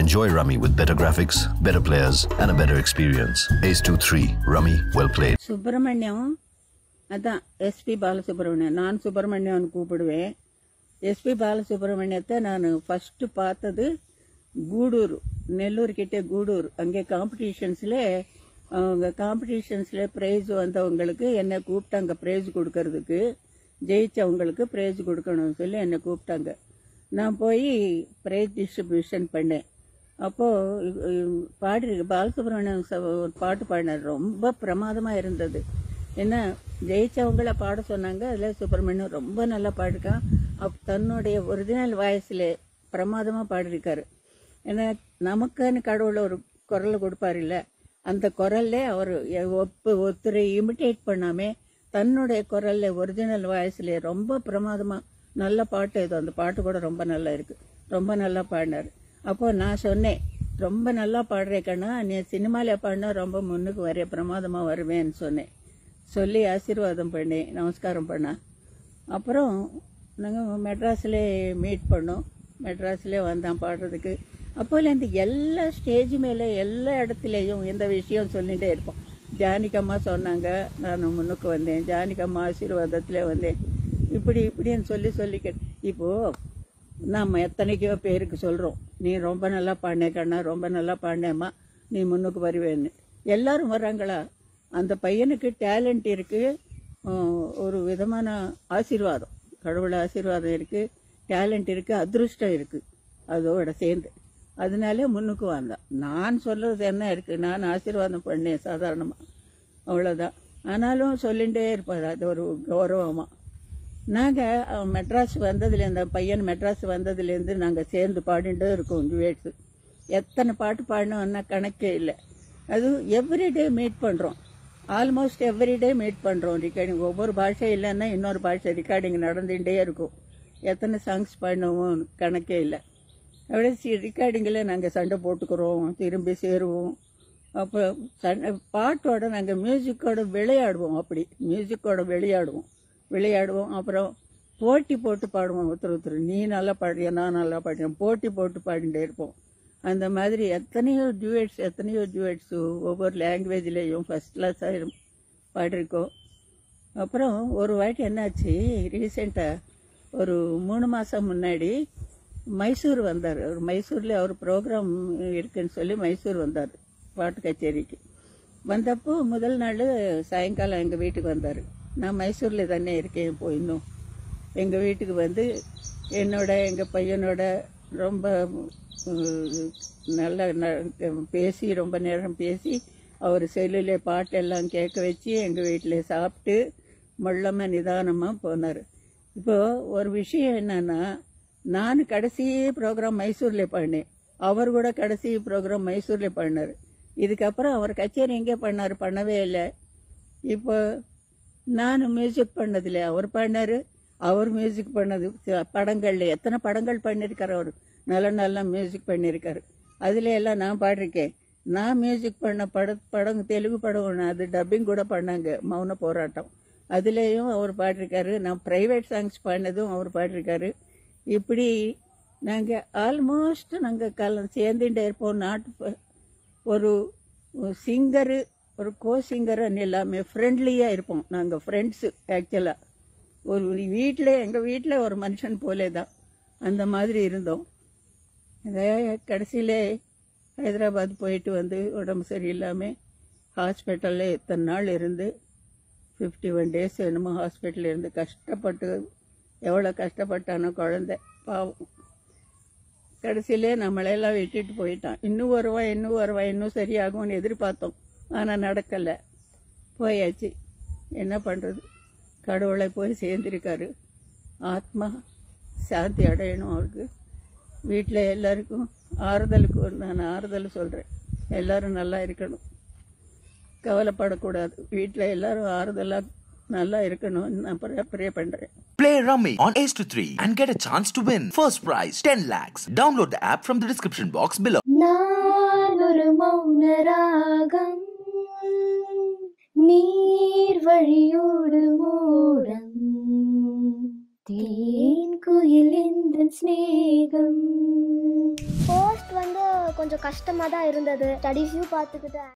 Enjoy Rummy with better graphics, better players, and a better experience. Ace 2 3. Rummy, well played. Subramaniam அதான் SP Balasubramaniam நான் சுப்பிரமணியம்னு கூப்பிடுவேன் SP பாலசுப்ரமணியத்தை நான் first பார்த்தது கூடூர் நெல்லூர் கிட்ட கூடூர் அங்கே காம்படிஷன்ஸில் அவங்க காம்படிஷன்ஸில் ப்ரைஸ் வந்தவங்களுக்கு என்னை கூப்பிட்டாங்க ப்ரைஸ் கொடுக்கறதுக்கு ஜெயிச்சவங்களுக்கு ப்ரைஸ் கொடுக்கணும்னு சொல்லி என்னை கூப்பிட்டாங்க நான் போய் ப்ரைஸ் டிஸ்ட்ரிபியூஷன் பண்ணேன் அப்போது பாடி பாலசுப்ரமணியம் ச- ஒரு பாட்டு பாடினார் ரொம்ப பிரமாதமாக இருந்தது என்ன ஜெயிச்சவங்கள பாட சொன்னாங்க அதில் சுப்பிரமணியம் ரொம்ப நல்லா பாடிருக்கான் அப் தன்னுடைய ஒரிஜினல் வாய்ஸில் பிரமாதமாக பாடியிருக்காரு ஏன்னா நமக்குன்னு கடவுள் ஒரு குரல் கொடுப்பார் இல்ல அந்த குரல்ல அவர் ஒப்பு ஒருத்தரை இமிட்டேட் பண்ணாமே தன்னுடைய குரல்ல ஒரிஜினல் வாய்ஸ்ல ரொம்ப பிரமாதமா நல்ல பாட்டு இது அந்த பாட்டு கூட ரொம்ப நல்லா இருக்கு ரொம்ப நல்லா பாடினார் அப்போ நான் சொன்னேன் ரொம்ப நல்லா பாடுறே கண்ணா நீ சினிமால பாடினா ரொம்ப முன்னுக்கு வரைய பிரமாதமா வருவேன்னு சொன்னேன் சொல்லி ஆசீர்வாதம் பண்ணி நமஸ்காரம் பண்ணா அப்புறம் நாங்கள் மெட்ராஸில் மீட் பண்ணோம் மெட்ராஸில் வந்தான் பாடுறதுக்கு அப்போலேருந்து எல்லா ஸ்டேஜ் மேலே எல்லா இடத்துலையும் இந்த விஷயம் சொல்லிகிட்டே இருப்போம் ஜானிகம்மா சொன்னாங்க நான் முன்னுக்கு வந்தேன் ஜானிகம்மா ஆசீர்வாதத்தில் வந்தேன் இப்படி இப்படின்னு சொல்லி சொல்லி கேட் இப்போது நம்ம எத்தனைக்கோ பேருக்கு சொல்கிறோம் நீ ரொம்ப நல்லா பாடினே கண்ணா ரொம்ப நல்லா பாடினேம்மா நீ முன்னுக்கு வருவேன்னு எல்லாரும் வர்றாங்களா அந்த பையனுக்கு டேலண்ட் இருக்கு ஆஹ் ஒரு விதமான ஆசீர்வாதம் கடவுள் ஆசீர்வாதம் இருக்கு டேலண்ட் இருக்கு அதிருஷ்டம் இருக்கு அதோட சேர்ந்து அதனாலே முன்னுக்கு வந்தான் நான் சொல்றது என்ன இருக்கு நான் ஆசீர்வாதம் பண்ணேன் சாதாரணமா அவ்வளவுதான் ஆனாலும் சொல்லிகிட்டே இருப்பார் அது ஒரு கௌரவமா நாங்கள் மெட்ராஸ் வந்ததுலேருந்து அந்த பையன் மெட்ராஸ் வந்ததுலேருந்து நாங்கள் சேர்ந்து பாடிட்டு இருக்கோம் டுவேட்ஸு எத்தனை பாட்டு பாடினோம்னா கணக்கே இல்லை அது எவ்ரிடே மீட் பண்ணுறோம் ஆல்மோஸ்ட் எவ்ரிடே மீட் பண்ணுறோம் ரெக்கார்டிங் ஒவ்வொரு பாஷை இல்லைன்னா இன்னொரு பாஷை ரெக்கார்டிங் நடந்துகிட்டே இருக்கும் எத்தனை சாங்ஸ் பாடினோம் கணக்கே இல்லை அப்படியே ரெக்கார்டிங்கில் நாங்கள் சண்டை போட்டுக்கிறோம் திரும்பி சேருவோம் அப்போ சண்டை பாட்டோட நாங்கள் மியூசிக்கோட விளையாடுவோம் அப்படி மியூசிக்கோட விளையாடுவோம் விளையாடுவோம் அப்புறம் போட்டி போட்டு பாடுவோம் ஒருத்தர் ஒருத்தர் நீ நல்லா பாடுறியா நான் நல்லா பாடுறேன் போட்டி போட்டு பாடிட்டே இருப்போம் அந்த மாதிரி எத்தனையோ டியூட்ஸ் எத்தனையோ டியூட்ஸ் ஒவ்வொரு லாங்குவேஜ்லேயும் ஃபர்ஸ்ட் கிளாஸாக பாடிருக்கோம் அப்புறம் ஒரு வாட்டி என்னாச்சு ரீசெண்டாக ஒரு மூணு மாதம் முன்னாடி மைசூர் வந்தார் அவர் மைசூரில் அவர் ப்ரோக்ராம் இருக்குன்னு சொல்லி மைசூர் வந்தார் பாட்டு கச்சேரிக்கு வந்தப்போ முதல் நாள் சாயங்காலம் எங்கள் வீட்டுக்கு வந்தார் நான் மைசூரில் தானே இருக்கேன் இப்போ இன்னும் எங்கள் வீட்டுக்கு வந்து என்னோட எங்கள் பையனோட ரொம்ப உம், நல்ல ந- பேசி ரொம்ப நேரம் பேசி அவர் செல்லில் பாட்டெல்லாம் கேட்க வச்சு எங்கள் வீட்டில் சாப்பிட்டு மெல்லமாக நிதானமாக போனார் இப்போ ஒரு விஷயம் என்னன்னா நான் கடைசி ப்ரோக்ராம் மைசூரில் பாடினேன் அவர் கூட கடைசி ப்ரோக்ராம் மைசூரில் பாடினார் இதுக்கப்புறம் அவர் கச்சேரி எங்கே பண்ணார் பண்ணவே இல்லை இப்போ நான் மியூசிக் பண்ணதில்லை அவர் பாடினாரு அவர் மியூசிக் பண்ணது ச- படங்கள்ல எத்தனை படங்கள் பண்ணியிருக்காரு அவர் நல்ல நல்ல மியூசிக் பண்ணியிருக்காரு அதுல எல்லாம் நான் பாடிருக்கேன் நான் மியூசிக் பண்ண பட படம் தெலுங்கு படம் ஒன்று அது டப்பிங் கூட பண்ணாங்க மௌன போராட்டம் அதுலேயும் அவர் பாடிருக்காரு நான் ப்ரைவேட் சாங்ஸ் பாடினதும் அவர் பாடிருக்காரு இப்படி நாங்கள் ஆல்மோஸ்ட் நாங்கள் கல சேர்ந்துட்டே இருப்போம் நாட்டு ப- ஒரு சிங்கரு ஒரு கோ சிங்கர்னு எல்லாமே ஃப்ரெண்ட்லியாக இருப்போம் நாங்கள் ஃப்ரெண்ட்ஸு ஆக்சுவலாக ஒரு வீட்டில் எங்கள் வீட்டில் ஒரு மனுஷன் போலே தான் அந்த மாதிரி இருந்தோம் கடைசியில் ஹைதராபாத் போயிட்டு வந்து உடம்பு சரியில்லாமல் ஹாஸ்பிட்டலில் எத்தனை நாள் இருந்து ஃபிஃப்டி ஒன் டேஸ் என்னமோ ஹாஸ்பிட்டலில் இருந்து கஷ்டப்பட்டு எவ்வளோ கஷ்டப்பட்டானோ குழந்தை பாவம் கடைசியிலே நம்மளையெல்லாம் விட்டுட்டு போயிட்டான் இன்னும் வருவான் இன்னும் வருவான் இன்னும் சரியாகும்னு எதிர்பார்த்தோம் ஆனால் நடக்கலை போயாச்சு என்ன பண்ணுறது கடவுளை போய் சேர்ந்திருக்காரு ஆத்மா சாந்தி அடையணும் அவருக்கு வீட்டில் எல்லாருக்கும் ஆறுதலுக்கு ஒரு நான் ஆறுதல் சொல்கிறேன் எல்லாரும் நல்லா இருக்கணும் கவலைப்படக்கூடாது வீட்டில் எல்லாரும் ஆறுதலாக நல்லா இருக்கணும்னு நான் ப்ரே பண்ணுறேன் Play Rummy on Ace to 3 and get a chance to win. First prize 10 lakhs. Download the app from the description box below. நான் ஒரு மௌன ராகம் நீர் வழியோடு மூடம் தேன் குயில் இந்த சிநேகம் போஸ்ட் வந்து கொஞ்சம் கஷ்டமாக தான் இருந்தது ஸ்டடீஸையும் பார்த்துக்கிட்டு